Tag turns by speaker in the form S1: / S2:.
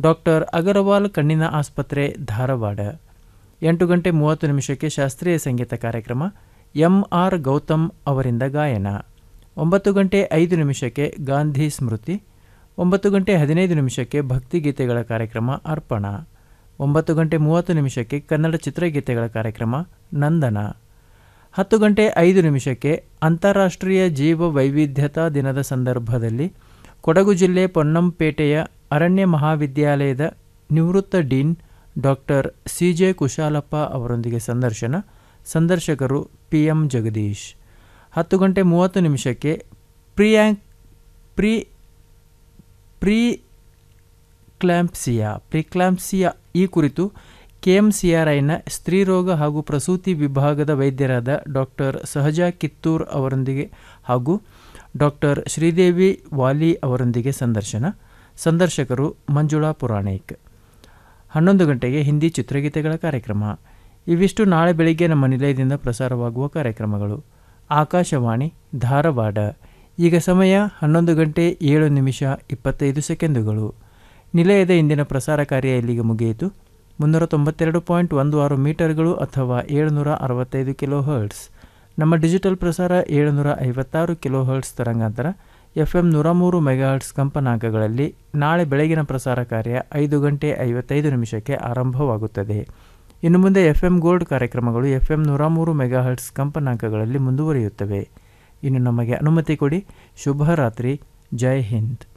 S1: doctor Agarwal ಕಣ್ಣಿನ ಆಸ್ಪತ್ರೆ ಧಾರವಾಡ ಎಂಟು ಗಂಟೆ ಮೂವತ್ತು ನಿಮಿಷಕ್ಕೆ ಶಾಸ್ತ್ರೀಯ ಸಂಗೀತ ಕಾರ್ಯಕ್ರಮ ಎಂ ಆರ್ ಗೌತಮ್ ಅವರಿಂದ ಗಾಯನ ಒಂಬತ್ತು ಗಂಟೆ ಐದು ನಿಮಿಷಕ್ಕೆ ಗಾಂಧಿ ಸ್ಮೃತಿ ಒಂಬತ್ತು ಗಂಟೆ ಹದಿನೈದು ನಿಮಿಷಕ್ಕೆ ಭಕ್ತಿಗೀತೆಗಳ ಕಾರ್ಯಕ್ರಮ ಅರ್ಪಣ ಒಂಬತ್ತು ಗಂಟೆ ಮೂವತ್ತು ನಿಮಿಷಕ್ಕೆ ಕನ್ನಡ ಚಿತ್ರಗೀತೆಗಳ ಕಾರ್ಯಕ್ರಮ ನಂದನ ಹತ್ತು ಗಂಟೆ ಐದು ನಿಮಿಷಕ್ಕೆ ಅಂತಾರಾಷ್ಟ್ರೀಯ ಜೀವ ವೈವಿಧ್ಯತಾ ದಿನದ ಸಂದರ್ಭದಲ್ಲಿ ಕೊಡಗು ಜಿಲ್ಲೆ ಪೊನ್ನಂಪೇಟೆಯ ಅರಣ್ಯ ಮಹಾವಿದ್ಯಾಲಯದ ನಿವೃತ್ತ dean doctor C J Kushalappa ಅವರೊಂದಿಗೆ ಸಂದರ್ಶನ ಸಂದರ್ಶಕರು ಪಿ ಎಂ ಜಗದೀಶ್ ಹತ್ತು ಗಂಟೆ ಮೂವತ್ತು ನಿಮಿಷಕ್ಕೆ ಪ್ರಿಯಾಂಕ್ ಪ್ರಿ ಪ್ರೀ ಕ್ಲಾಂಪ್ಸಿಯಾ ಪ್ರಿಕ್ಲಾಂಪ್ಸಿಯಾ ಈ ಕುರಿತು ಕೆಎಂಸಿಆರ್ಐನ ಸ್ತ್ರೀರೋಗ ಹಾಗೂ ಪ್ರಸೂತಿ ವಿಭಾಗದ ವೈದ್ಯರಾದ ಡಾಕ್ಟರ್ ಸಹಜಾ ಕಿತ್ತೂರ್ ಅವರೊಂದಿಗೆ ಹಾಗೂ ಡಾಕ್ಟರ್ ಶ್ರೀದೇವಿ ವಾಲಿ ಅವರೊಂದಿಗೆ ಸಂದರ್ಶನ ಸಂದರ್ಶಕರು ಮಂಜುಳಾ ಪುರಾಣಿಕ್ ಹನ್ನೊಂದು ಗಂಟೆಗೆ ಹಿಂದಿ ಚಿತ್ರಗೀತೆಗಳ ಕಾರ್ಯಕ್ರಮ ಇವಿಷ್ಟು ನಾಳೆ ಬೆಳಿಗ್ಗೆ ನಮ್ಮ ನಿಲಯದಿಂದ ಪ್ರಸಾರವಾಗುವ ಕಾರ್ಯಕ್ರಮಗಳು ಆಕಾಶವಾಣಿ ಧಾರವಾಡ ಈಗ ಸಮಯ ಹನ್ನೊಂದು ಗಂಟೆ ಏಳು ನಿಮಿಷ ಇಪ್ಪತ್ತೈದು ಸೆಕೆಂಡುಗಳು ನಿಲಯದ ಇಂದಿನ ಪ್ರಸಾರ ಕಾರ್ಯ ಇಲ್ಲಿಗೆ ಮುಗಿಯಿತು ಮುನ್ನೂರ ತೊಂಬತ್ತೆರಡು ಪಾಯಿಂಟ್ ಒಂದು ಆರು ಮೀಟರ್ಗಳು ಅಥವಾ ಏಳುನೂರ ಅರವತ್ತೈದು ಕಿಲೋ ಹರ್ಟ್ಸ್ ನಮ್ಮ ಡಿಜಿಟಲ್ ಪ್ರಸಾರ ಏಳುನೂರ ಐವತ್ತಾರು ಕಿಲೋ ಹರ್ಟ್ಸ್ ತರಂಗಾಂತರ ಎಫ್ ಎಂ ನೂರ ಮೂರು ಮೆಗಾಹರ್ಟ್ಸ್ ಕಂಪನಾಂಕಗಳಲ್ಲಿ ನಾಳೆ ಬೆಳಗಿನ ಪ್ರಸಾರ ಕಾರ್ಯ ಐದು ಗಂಟೆ ಐವತ್ತೈದು ನಿಮಿಷಕ್ಕೆ ಆರಂಭವಾಗುತ್ತದೆ ಇನ್ನು ಮುಂದೆ ಎಫ್ ಎಂ ಗೋಲ್ಡ್ ಕಾರ್ಯಕ್ರಮಗಳು ಎಫ್ ಎಂ ನೂರ ಮೂರು ಮೆಗಾಹರ್ಟ್ಸ್ ಕಂಪನಾಂಕಗಳಲ್ಲಿ ಮುಂದುವರಿಯುತ್ತವೆ ಇನ್ನು ನಮಗೆ ಅನುಮತಿ ಕೊಡಿ ಶುಭ ರಾತ್ರಿ ಜೈ ಹಿಂದ್